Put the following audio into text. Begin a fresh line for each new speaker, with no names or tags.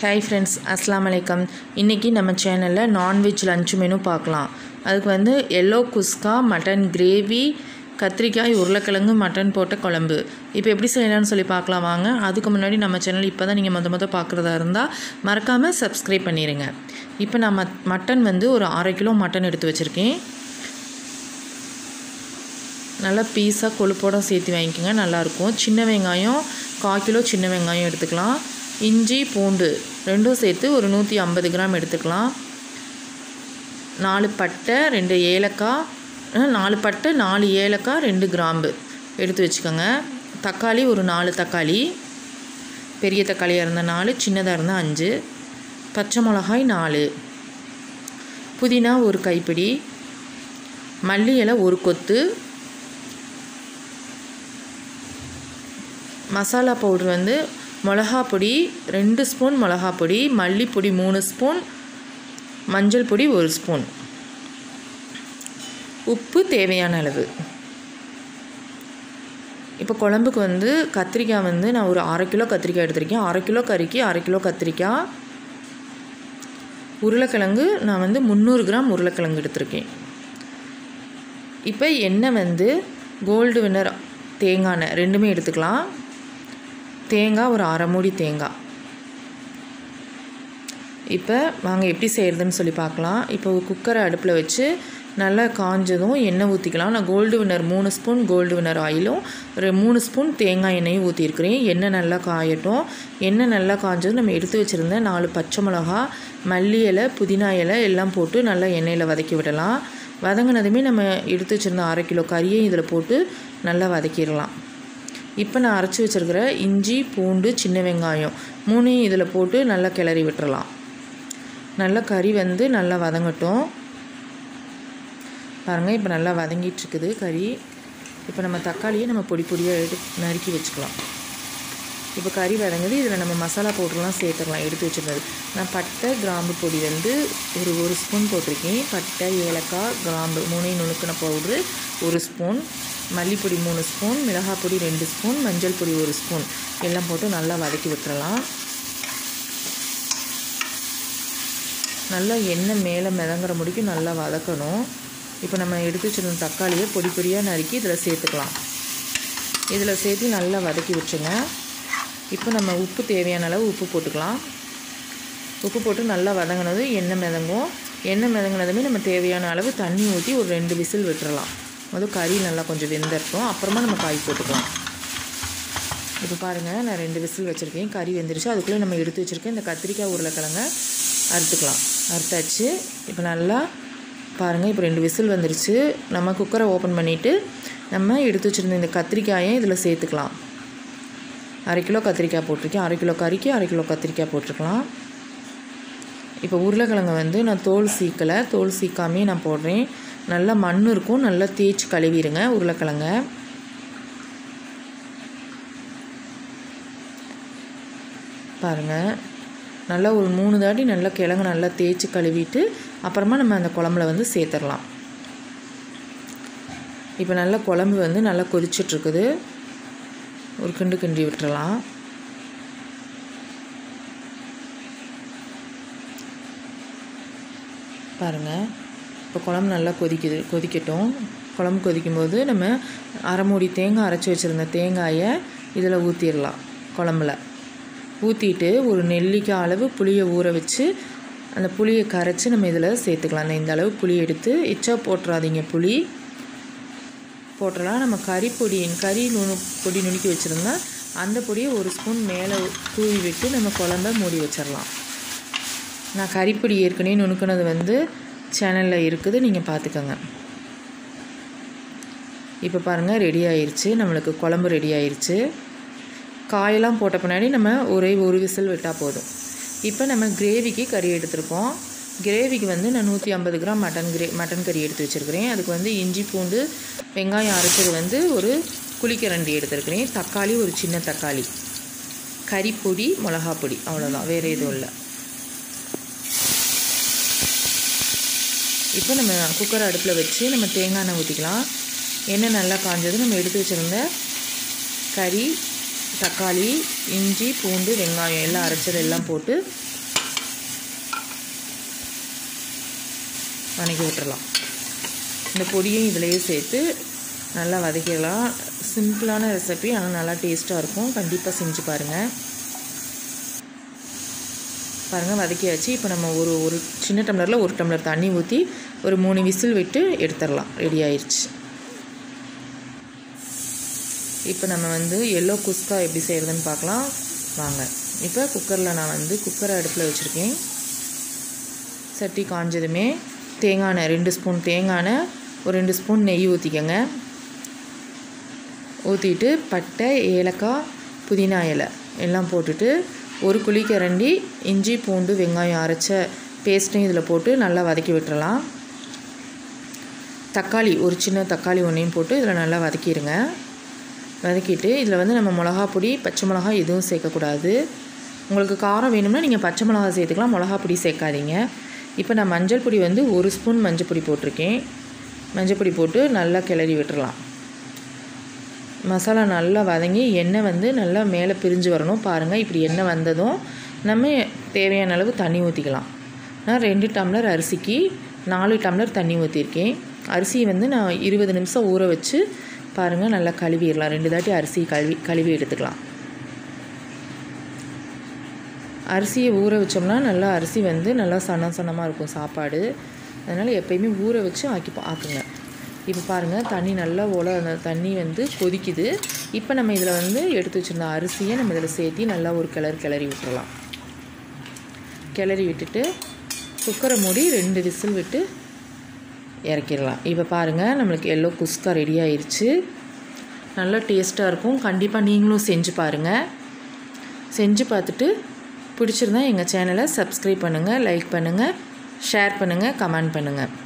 hi friends அஸ்லாம் வலைக்கம் இன்றைக்கி நம்ம சேனலில் நான்வெஜ் லஞ்ச் மெனு பார்க்கலாம் அதுக்கு வந்து எல்லோ குஸ்கா மட்டன் கிரேவி கத்திரிக்காய் உருளைக்கிழங்கு மட்டன் போட்ட குழம்பு இப்போ எப்படி செய்யலாம்னு சொல்லி பார்க்கலாம் வாங்க அதுக்கு முன்னாடி நம்ம சேனல் இப்போ தான் நீங்கள் மொத மொதல் பார்க்குறதா இருந்தால் மறக்காமல் சப்ஸ்கிரைப் பண்ணிடுங்க இப்போ நான் மட் மட்டன் வந்து ஒரு அரை கிலோ மட்டன் எடுத்து வச்சுருக்கேன் நல்லா பீஸாக கொழுப்போட சேர்த்து வாங்கிக்கோங்க நல்லாயிருக்கும் சின்ன வெங்காயம் கால் கிலோ சின்ன வெங்காயம் எடுத்துக்கலாம் இஞ்சி பூண்டு ரெண்டும் சேர்த்து ஒரு நூற்றி ஐம்பது கிராம் எடுத்துக்கலாம் நாலு பட்டை ரெண்டு ஏலக்காய் அஹ், நாலு பட்டை நாலு ஏலக்காய் ரெண்டு கிராம்பு எடுத்து வச்சுக்கோங்க தக்காளி ஒரு நாலு தக்காளி பெரிய தக்காளியாக இருந்தால் நாலு சின்னதாக இருந்தால் அஞ்சு பச்சை மிளகாய் நாலு புதினா ஒரு கைப்பிடி மல்லி இலை ஒரு கொத்து மசாலா பவுடர் வந்து மிளகா பொடி ரெண்டு ஸ்பூன் மிளகா பொடி மல்லிப்பொடி மூணு ஸ்பூன் மஞ்சள் பொடி ஒரு ஸ்பூன் உப்பு தேவையான அளவு இப்போ குழம்புக்கு வந்து கத்திரிக்காய் வந்து நான் ஒரு அரை கிலோ கத்திரிக்காய் எடுத்திருக்கேன் அரை கிலோ கறிக்கு அரை கிலோ கத்திரிக்காய் உருளைக்கிழங்கு நான் வந்து முந்நூறு கிராம் உருளைக்கிழங்கு எடுத்திருக்கேன் இப்போ எண்ணெய் வந்து கோல்டு வின்னர் தேங்காய் எண்ணெய் ரெண்டுமே எடுத்துக்கலாம் தேங்காய் ஒரு அரை மூடி தேங்காய் இப்போ வாங்க எப்படி செய்கிறதுன்னு சொல்லி பார்க்கலாம் இப்போ ஒரு குக்கரை அடுப்பில் வச்சு நல்லா காஞ்சதும் எண்ணெய் ஊற்றிக்கலாம் நான் கோல்டு வின்னர் மூணு ஸ்பூன் கோல்டு வின்னர் ஆயிலும் ஒரு மூணு ஸ்பூன் தேங்காய் எண்ணெயும் ஊற்றிருக்கிறேன் எண்ணெய் நல்லா காயட்டும் எண்ணெய் நல்லா காஞ்சதும் நம்ம எடுத்து வச்சுருந்த நாலு பச்சை மிளகா மல்லி இலை புதினா இலை எல்லாம் போட்டு நல்லா எண்ணெயில் வதக்கி விடலாம் வதங்கினதுமே நம்ம எடுத்து வச்சுருந்த அரை கிலோ கறியை இதில் போட்டு நல்லா வதக்கிடலாம் இப்போ நான் அரைச்சி வச்சுருக்கிற இஞ்சி பூண்டு சின்ன வெங்காயம் மூணையும் இதில் போட்டு நல்லா கிளறி விட்டுறலாம் நல்லா கறி வந்து நல்லா வதங்கட்டும் பாருங்கள் இப்போ நல்லா வதங்கிட்டு இருக்குது கறி இப்போ நம்ம தக்காளியை நம்ம பொடி பொடியாக எடுத்து நறுக்கி வச்சுக்கலாம் இப்போ கறி வதங்குது இதில் நம்ம மசாலா பவுடர்லாம் சேர்த்துக்கலாம் எடுத்து வச்சுருந்தது நான் பட்டை கிராம்பு பொடி வந்து ஒரு ஒரு ஸ்பூன் போட்டிருக்கேன் பட்டை ஏலக்காய் கிராம்பு மூணையும் நுணுக்கின பவுட்ரு ஒரு ஸ்பூன் மல்லிப்பொடி மூணு ஸ்பூன் மிளகாய் பொடி ரெண்டு ஸ்பூன் மஞ்சள் பொடி ஒரு ஸ்பூன் எல்லாம் போட்டு நல்லா வதக்கி விட்டுறலாம் நல்லா எண்ணெய் மேலே மிதங்குற முடிக்கும் நல்லா வதக்கணும் இப்போ நம்ம எடுத்து வச்சிருந்த தக்காளியை பொடி பொடியாக நறுக்கி இதில் சேர்த்துக்கலாம் இதில் சேர்த்து நல்லா வதக்கி விட்டுருங்க இப்போ நம்ம உப்பு தேவையான அளவு உப்பு போட்டுக்கலாம் உப்பு போட்டு நல்லா வதங்கினது எண்ணெய் மிதங்கும் எண்ணெய் மிதங்கினதுமே நம்ம தேவையான அளவு தண்ணி ஊற்றி ஒரு ரெண்டு விசில் விட்டுறலாம் முதல் கறி நல்லா கொஞ்சம் வெந்திருக்கும் அப்புறமா நம்ம காய் போட்டுக்கலாம் இப்போ பாருங்கள் நான் ரெண்டு விசில் வச்சுருக்கேன் கறி வெந்துருச்சு அதுக்குள்ளே நம்ம எடுத்து வச்சுருக்கேன் இந்த கத்திரிக்காய் உருளைக்கிழங்க அறுத்துக்கலாம் அறுத்தாச்சு இப்போ நல்லா பாருங்கள் இப்போ ரெண்டு விசில் வந்துருச்சு நம்ம குக்கரை ஓப்பன் பண்ணிவிட்டு நம்ம எடுத்து வச்சுருந்த இந்த கத்திரிக்காயை இதில் சேர்த்துக்கலாம் அரை கிலோ கத்திரிக்காய் போட்டிருக்கேன் அரை கிலோ கறிக்கு அரை கிலோ கத்திரிக்காய் போட்டிருக்கலாம் இப்போ உருளைக்கிழங்கு வந்து நான் தோல் சீக்கலை தோல் சீக்காமே நான் போடுறேன் நல்லா மண் இருக்கும் நல்லா தேய்ச்சி கழுவிடுங்க உருளைக்கிழங்க பாருங்கள் நல்லா ஒரு மூணு தாட்டி நல்லா கிழங்கு நல்லா தேய்ச்சி கழுவிட்டு அப்புறமா நம்ம அந்த குழம்புல வந்து சேர்த்துடலாம் இப்போ நல்லா குழம்பு வந்து நல்லா கொதிச்சிட்ருக்குது ஒரு கிண்டு கிண்டி விட்டுறலாம் பாருங்கள் இப்போ குழம்பு நல்லா கொதிக்குது கொதிக்கட்டும் குழம்பு கொதிக்கும்போது நம்ம அரை மூடி தேங்காய் அரைச்சி வச்சுருந்த தேங்காயை இதில் ஊற்றிடலாம் குழம்புல ஊற்றிட்டு ஒரு நெல்லிக்காய் அளவு புளியை ஊற வச்சு அந்த புளியை கரைச்சி நம்ம இதில் சேர்த்துக்கலாம் அந்த இந்த அளவு புளி எடுத்து எச்சா போட்டுறாதீங்க புளி போட்டுடலாம் நம்ம கறி பொடி கறி நுணு பொடி நுணுக்கி வச்சுருந்தா அந்த பொடியை ஒரு ஸ்பூன் மேலே தூவி விட்டு நம்ம குழம்ப மூடி வச்சிடலாம் நான் கறிப்பொடி ஏற்கனவே நுணுக்கினது வந்து சேனலில் இருக்குது நீங்கள் பார்த்துக்கோங்க இப்போ பாருங்கள் ரெடி ஆயிருச்சு நம்மளுக்கு குழம்பு ரெடி ஆயிருச்சு காயெல்லாம் போட்ட பின்னாடி நம்ம ஒரே ஒரு விசில் விட்டால் போதும் இப்போ நம்ம கிரேவிக்கு கறி எடுத்திருக்கோம் கிரேவிக்கு வந்து நான் நூற்றி ஐம்பது கிராம் மட்டன் கிரே மட்டன் கறி எடுத்து வச்சுருக்கிறேன் அதுக்கு வந்து இஞ்சி பூண்டு வெங்காயம் அரைச்சது வந்து ஒரு குழிக்கரண்டி எடுத்துருக்கிறேன் தக்காளி ஒரு சின்ன தக்காளி கறிப்பொடி மிளகா பொடி அவ்வளோதான் வேறு எதுவும் இல்லை இப்போ நம்ம குக்கர் அடுப்பில் வச்சு நம்ம தேங்காய் எண்ணெய் ஊற்றிக்கலாம் எண்ணெய் நல்லா காஞ்சது நம்ம எடுத்து வச்சுருந்த கறி தக்காளி இஞ்சி பூண்டு வெங்காயம் எல்லாம் அரைச்சது எல்லாம் போட்டு வணக்கி விட்டுறலாம் இந்த பொடியும் இதிலேயே சேர்த்து நல்லா வதக்கிடலாம் சிம்பிளான ரெசிபி ஆனால் நல்லா டேஸ்ட்டாக இருக்கும் கண்டிப்பாக செஞ்சு பாருங்கள் பாருங்கள் வதக்கியாச்சு இப்போ நம்ம ஒரு ஒரு சின்ன டம்ளரில் ஒரு டம்ளர் தண்ணி ஊற்றி ஒரு மூணு விசில் விட்டு எடுத்துடலாம் ரெடி ஆயிடுச்சு இப்போ நம்ம வந்து எல்லோ குஸ்கா எப்படி செய்கிறதுன்னு பார்க்கலாம் வாங்க இப்போ குக்கரில் நான் வந்து குக்கரை அடுப்பில் வச்சுருக்கேன் சட்டி காஞ்சதுமே தேங்காய் எண்ணெய் ரெண்டு ஸ்பூன் தேங்காய் எண்ணெய் ஒரு ரெண்டு ஸ்பூன் நெய் ஊற்றிக்கங்க ஊற்றிட்டு பட்டை ஏலக்காய் புதினா இலை எல்லாம் போட்டுட்டு ஒரு குழிக்கரண்டி இஞ்சி பூண்டு வெங்காயம் அரைச்ச பேஸ்ட்டையும் இதில் போட்டு நல்லா வதக்கி விட்டுறலாம் தக்காளி ஒரு சின்ன தக்காளி ஒன்றையும் போட்டு இதில் நல்லா வதக்கிடுங்க வதக்கிட்டு இதில் வந்து நம்ம மிளகா பொடி பச்சை மிளகா எதுவும் சேர்க்கக்கூடாது உங்களுக்கு காரம் வேணும்னா நீங்கள் பச்சை மிளகா சேர்த்துக்கலாம் மிளகா பொடி சேர்க்காதீங்க இப்போ நான் மஞ்சள் பொடி வந்து ஒரு ஸ்பூன் மஞ்சள் பொடி போட்டிருக்கேன் மஞ்சள் பொடி போட்டு நல்லா கிளறி விட்டுறலாம் மசாலா நல்லா வதங்கி எண்ணெய் வந்து நல்லா மேலே பிரிஞ்சு வரணும் பாருங்கள் இப்படி எண்ணெய் வந்ததும் நம்ம தேவையான அளவு தண்ணி ஊற்றிக்கலாம் நான் ரெண்டு டம்ளர் அரிசிக்கு நாலு டம்ளர் தண்ணி ஊற்றிருக்கேன் அரிசியை வந்து நான் இருபது நிமிஷம் ஊற வச்சு பாருங்கள் நல்லா கழுவிடலாம் ரெண்டு தாட்டி அரிசி கழுவி கழுவி எடுத்துக்கலாம் அரிசியை ஊற வச்சோம்னா நல்லா அரிசி வந்து நல்லா சன்ன சன்னமாக இருக்கும் சாப்பாடு அதனால் எப்பயுமே ஊற வச்சு ஆக்கி ஆக்குங்க இப்போ பாருங்கள் தண்ணி நல்லா ஓல அந்த தண்ணி வந்து கொதிக்குது இப்போ நம்ம இதில் வந்து எடுத்து வச்சுருந்த அரிசியை நம்ம இதில் சேர்த்தி நல்லா ஒரு கிளறு கிளறி விட்டுறலாம் கிளறி விட்டுட்டு குக்கரை மூடி ரெண்டு விசில் விட்டு இறக்கிடலாம் இப்போ பாருங்கள் நம்மளுக்கு எல்லோ குஸ்கா ரெடி ஆயிடுச்சு நல்லா டேஸ்ட்டாக இருக்கும் கண்டிப்பாக நீங்களும் செஞ்சு பாருங்கள் செஞ்சு பார்த்துட்டு பிடிச்சிருந்தா எங்கள் சேனலை சப்ஸ்கிரைப் பண்ணுங்கள் லைக் பண்ணுங்கள் ஷேர் பண்ணுங்கள் கமெண்ட் பண்ணுங்கள்